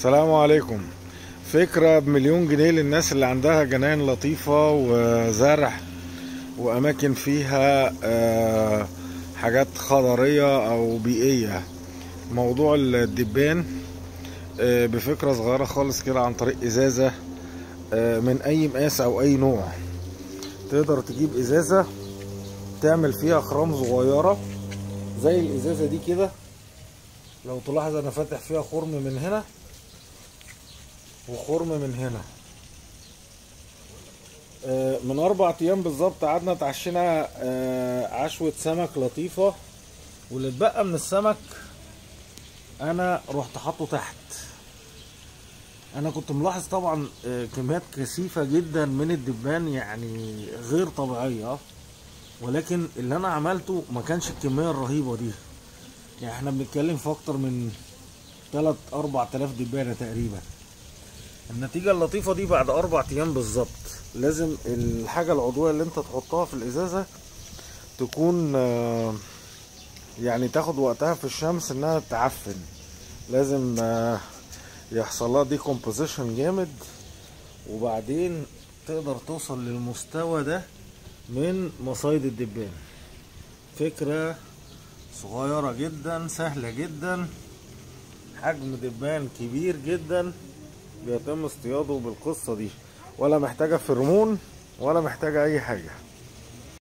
السلام عليكم فكرة بمليون جنيه للناس اللي عندها جناين لطيفة وزرع وأماكن فيها آه، حاجات خضرية أو بيئية موضوع الدبان آه، بفكرة صغيرة خالص كده عن طريق إزازة آه، من أي مقاس أو أي نوع تقدر تجيب إزازة تعمل فيها خرام صغيرة زي الإزازة دي كده لو تلاحظ أنا فاتح فيها خرم من هنا وخرم من هنا آه، من اربع ايام بالظبط قعدنا اتعشينا آه، عشوة سمك لطيفة واللي اتبقى من السمك انا رحت حاطه تحت انا كنت ملاحظ طبعا آه، كميات كثيفة جدا من الدبان يعني غير طبيعية ولكن اللي انا عملته ما كانش الكمية الرهيبة دي يعني احنا بنتكلم في اكتر من 3 4000 دبانة تقريبا النتيجة اللطيفة دي بعد أربع أيام بالظبط لازم الحاجة العضوية اللي أنت تحطها في الإزازة تكون آه، يعني تاخد وقتها في الشمس إنها تعفن لازم آه، يحصل لها ديكومبوزيشن جامد وبعدين تقدر توصل للمستوى ده من مصايد الدبان فكرة صغيرة جدا سهلة جدا حجم دبان كبير جدا بيتم اصطياده بالقصة دي ولا محتاجة فرمون ولا محتاجة أي حاجة